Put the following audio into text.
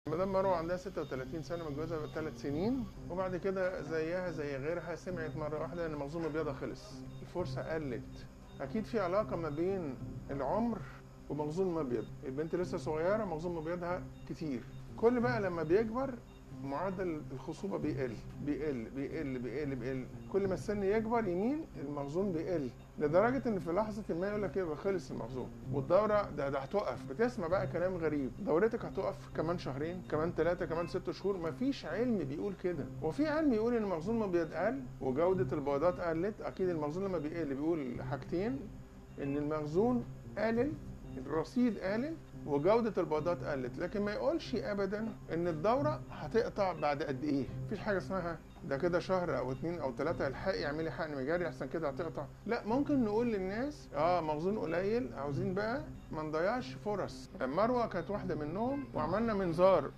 مدام مروه عندها 36 سنه متجوزه بقى ثلاث سنين وبعد كده زيها زي غيرها سمعت مره واحده ان مخزون البيضه خلص الفرصه قلت اكيد في علاقه ما بين العمر ومخزون المبيض البنت لسه صغيره مخزون مبيضها كتير كل بقى لما بيكبر معدل الخصوبة بيقل بيقل بيقل بيقل بيقل كل ما السن يكبر يمين المخزون بيقل لدرجة ان في لحظة ما يقول لك ايه خلص المخزون والدورة ده ده هتقف بتسمع بقى كلام غريب دورتك هتقف كمان شهرين كمان ثلاثة كمان ست شهور مفيش علم بيقول كده وفي علم يقول ان المخزون ما بيتقل وجودة البيضات قلت اكيد المخزون لما بيقل بيقول حاجتين ان المخزون قلل الرصيد قلل وجودة البيضات قلت لكن ما يقولش ابدا ان الدورة هتقطع بعد قد ايه مفيش حاجة اسمها ده كده شهر او اتنين او تلاتة الحقي اعملي حقن مجاري احسن كده هتقطع لا ممكن نقول للناس اه مخزون قليل عاوزين بقى ما نضيعش فرص مروة كانت واحدة منهم وعملنا منظار